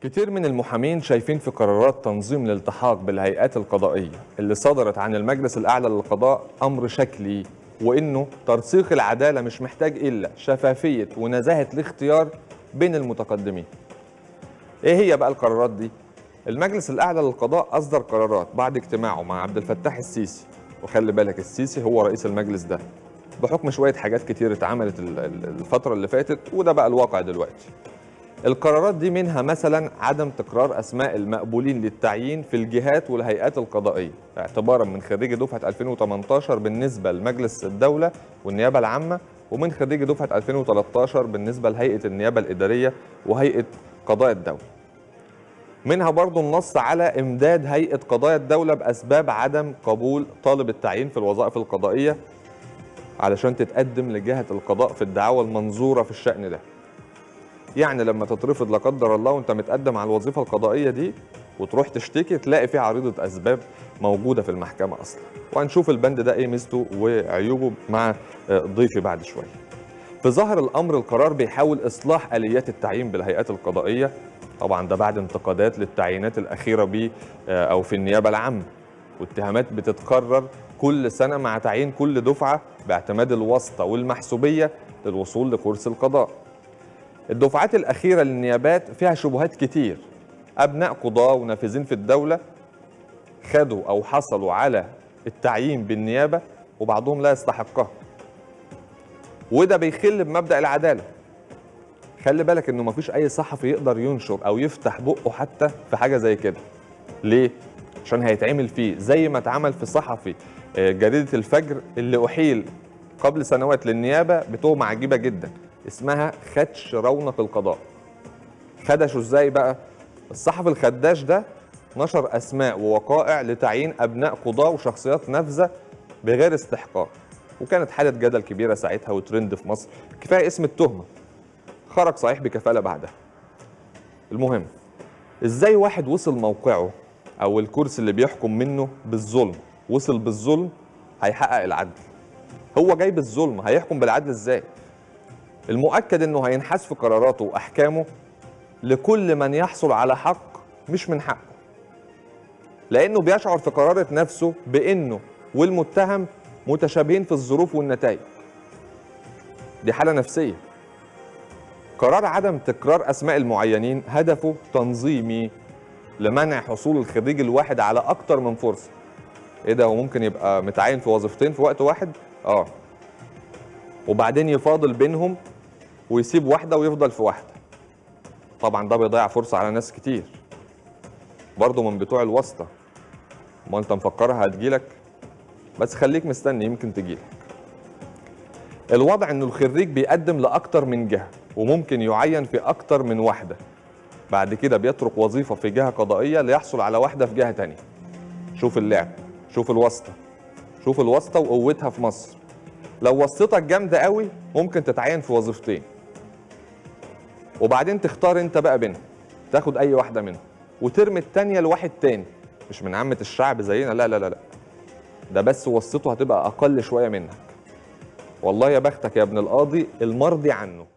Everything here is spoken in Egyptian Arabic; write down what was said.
كتير من المحامين شايفين في قرارات تنظيم الالتحاق بالهيئات القضائية اللي صدرت عن المجلس الأعلى للقضاء أمر شكلي وإنه ترسيخ العدالة مش محتاج إلا شفافية ونزاهة الاختيار بين المتقدمين إيه هي بقى القرارات دي؟ المجلس الأعلى للقضاء أصدر قرارات بعد اجتماعه مع عبد الفتاح السيسي وخلي بالك السيسي هو رئيس المجلس ده بحكم شوية حاجات كتير اتعملت ال- ال- الفترة اللي فاتت وده بقى الواقع دلوقتي القرارات دي منها مثلا عدم تكرار اسماء المقبولين للتعيين في الجهات والهيئات القضائيه اعتبارا من خريجي دفعه 2018 بالنسبه لمجلس الدوله والنيابه العامه ومن خريجي دفعه 2013 بالنسبه لهيئه النيابه الاداريه وهيئه قضاء الدوله. منها برضو النص على امداد هيئه قضايا الدوله باسباب عدم قبول طالب التعيين في الوظائف القضائيه علشان تتقدم لجهه القضاء في الدعاوى المنظوره في الشان ده. يعني لما تترفض لا قدر الله وانت متقدم على الوظيفه القضائيه دي وتروح تشتكي تلاقي في عريضه اسباب موجوده في المحكمه اصلا وهنشوف البند ده ايه ميزته وعيوبه مع آه، ضيفي بعد شويه في ظاهر الامر القرار بيحاول اصلاح اليات التعيين بالهيئات القضائيه طبعا ده بعد انتقادات للتعيينات الاخيره ب او في النيابه العامه واتهامات بتتكرر كل سنه مع تعيين كل دفعه باعتماد الواسطه والمحسوبيه للوصول لكرسي القضاء الدفعات الأخيرة للنيابات فيها شبهات كتير أبناء قضاة ونافذين في الدولة خدوا أو حصلوا على التعيين بالنيابة وبعضهم لا يستحقها وده بيخل بمبدأ العدالة خلي بالك انه مفيش اي صحفي يقدر ينشر او يفتح بقه حتى في حاجه زي كده ليه عشان هيتعمل فيه زي ما اتعمل في صحفي آه، جريده الفجر اللي احيل قبل سنوات للنيابه بتهمه عجيبه جدا اسمها خدش رونق القضاء خدشوا ازاي بقى الصحفي الخداش ده نشر اسماء ووقائع لتعيين ابناء قضاه وشخصيات نافذه بغير استحقاق وكانت حاله جدل كبيره ساعتها وترند في مصر كفايه اسم التهمه خرج صحيح بكفاله بعدها المهم ازاي واحد وصل موقعه او الكرسي اللي بيحكم منه بالظلم وصل بالظلم هيحقق العدل هو جاي بالظلم هيحكم بالعدل ازاي المؤكد انه هينحاز في قراراته واحكامه لكل من يحصل على حق مش من حقه لانه بيشعر في قرارة نفسه بانه والمتهم متشابهين في الظروف والنتائج دي حالة نفسية قرار عدم تكرار اسماء المعينين هدفه تنظيمي لمنع حصول الخريج الواحد على اكتر من فرصه ايه ده هو ممكن يبقى متعين في وظيفتين في وقت واحد اه وبعدين يفاضل بينهم ويسيب واحده ويفضل في واحده طبعا ده بيضيع فرصه على ناس كتير برضه من بتوع الواسطه ما انت مفكرها هتجيلك بس خليك مستني يمكن تجيلك الوضع انه الخريج بيقدم لاكتر من جهه وممكن يعين في اكتر من واحده بعد كده بيترك وظيفه في جهه قضائيه ليحصل على واحده في جهه تانية شوف اللعب شوف الواسطه شوف الواسطه وقوتها في مصر لو واسطتك جامده قوي ممكن تتعين في وظيفتين وبعدين تختار انت بقى بينهم تاخد اي واحده منهم وترمي التانية لواحد تاني مش من عامه الشعب زينا لا لا لا لا ده بس واسطته هتبقى اقل شويه منك والله يا بختك يا ابن القاضي المرضي عنه